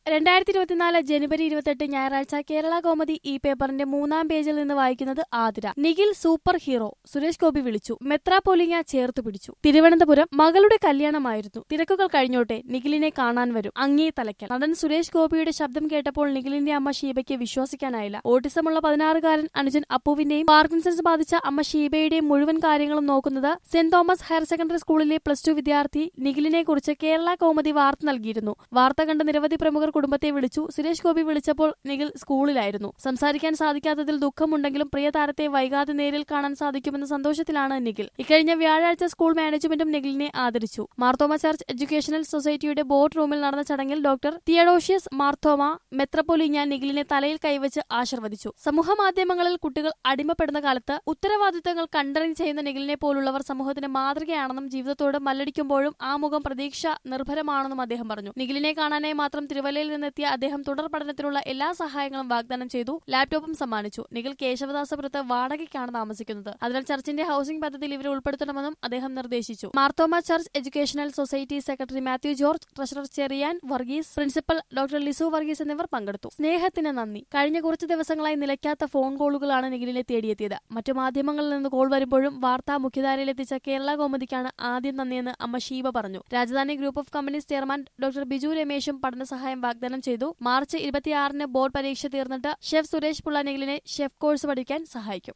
രണ്ടായിരത്തി ഇരുപത്തിനാല് ജനുവരി ഇരുപത്തെട്ട് ഞായറാഴ്ച കേരള കോമഡി ഈ പേപ്പറിന്റെ മൂന്നാം പേജിൽ നിന്ന് വായിക്കുന്നത് ആതിര നിഖിൽ സൂപ്പർ ഹീറോ സുരേഷ് ഗോപി വിളിച്ചു മെത്രാപോലിങ്ങ ചേർത്ത് പിടിച്ചു തിരുവനന്തപുരം മകളുടെ കല്യാണമായിരുന്നു തിരക്കുകൾ കഴിഞ്ഞോട്ടെ നിഖിലിനെ കാണാൻ വരും അങ്ങേ തലയ്ക്കൽ നടൻ സുരേഷ് ഗോപിയുടെ ശബ്ദം കേട്ടപ്പോൾ നിഖിലിന്റെ അമ്മ ഷീബയ്ക്ക് വിശ്വസിക്കാനായില്ല ഓട്ടിസമുള്ള പതിനാറുകാരൻ അനുജൻ അപ്പുവിന്റെയും പാർക്കിൻസൺസ് ബാധിച്ച അമ്മ ഷീബയുടെയും മുഴുവൻ കാര്യങ്ങളും നോക്കുന്നത് സെന്റ് തോമസ് ഹയർ സെക്കൻഡറി സ്കൂളിലെ പ്ലസ് ടു വിദ്യാർത്ഥി നിഖിലിനെ കുറിച്ച് കേരള കോമഡി വാർത്ത നൽകിയിരുന്നു വാർത്ത കണ്ട നിരവധി പ്രമുഖർ കുടുംബത്തെ വിളിച്ചു സുരേഷ് ഗോപി വിളിച്ചപ്പോൾ നിഖിൽ സ്കൂളിലായിരുന്നു സംസാരിക്കാൻ സാധിക്കാത്തതിൽ ദുഃഖമുണ്ടെങ്കിലും പ്രിയ താരത്തെ വൈകാതെ നേരിൽ കാണാൻ സാധിക്കുമെന്ന സന്തോഷത്തിലാണ് നിഖിൽ ഇക്കഴിഞ്ഞ വ്യാഴാഴ്ച സ്കൂൾ മാനേജ്മെന്റും നിഖിലിനെ ആദരിച്ചു മാർത്തോമ ചർച്ച് എഡ്യൂക്കേഷണൽ സൊസൈറ്റിയുടെ ബോർഡ് റൂമിൽ നടന്ന ചടങ്ങിൽ ഡോക്ടർ തിയഡോഷ്യസ് മാർത്തോമ മെത്രപ്പൊലിഞ്ഞ നിഖിലിനെ തലയിൽ കൈവച്ച് ആശീർവദിച്ചു സമൂഹ മാധ്യമങ്ങളിൽ കുട്ടികൾ അടിമപ്പെടുന്ന കാലത്ത് ഉത്തരവാദിത്തങ്ങൾ കണ്ടറിഞ്ഞ് ചെയ്യുന്ന നിഖിലിനെ പോലുള്ളവർ സമൂഹത്തിന് മാതൃകയാണെന്നും ജീവിതത്തോട് മല്ലടിക്കുമ്പോഴും ആ മുഖം പ്രതീക്ഷ നിർഭരമാണെന്നും അദ്ദേഹം പറഞ്ഞു നിഖിലിനെ കാണാനായി മാത്രം തിരുവല്ലയിൽ നിന്നെത്തിയ അദ്ദേഹം തുടർ പഠനത്തിനുള്ള എല്ലാ സഹായങ്ങളും വാഗ്ദാനം ചെയ്തു ലാപ്ടോപ്പും സമ്മാനിച്ചു നിഖിൽ കേശവദാസപുരത്ത് വാടകയ്ക്കാണ് താമസിക്കുന്നത് അതിനാൽ ചർച്ചിന്റെ ഹൌസിംഗ് പദ്ധതിയിൽ ഇവരെ ഉൾപ്പെടുത്തണമെന്നും അദ്ദേഹം നിർദ്ദേശിച്ചു Marthoma church educational society secretary Mathew George treasurer Cherian Varghese principal doctor Lisu Varghese എന്നിവർ പങ്കെടുത്തു സ്നേഹത്തിന് നന്ദി കഴിഞ്ഞ കുറച്ച് ദിവസങ്ങളായി നിലയ്ക്കാത്ത ഫോൺ കോളുകളാണ് നിഖിലിനെ തേടിയെത്തിയത് മറ്റു മാധ്യമങ്ങളിൽ നിന്ന് കോൾ വരുമ്പോഴും വാർത്താ മുഖ്യധാരയിൽ എത്തിച്ച കേരള കോമഡിക്കാണ് ആദ്യം നന്ദിയെന്ന് അമ്മ ഷീബ പറഞ്ഞു Rajadhani group of companies chairman doctor Biju രമേശും പഠനസഹായം വാഗ്ദാനം ചെയ്തു മാർച്ച് ഇരുപത്തിയാറിന് ബോർഡ് പരീക്ഷ തീർന്നിട്ട് ഷെഫ് സുരേഷ് പുള്ള നിഖിലിനെ ഷെഫ് കോഴ്സ് പഠിക്കാൻ സഹായിക്കും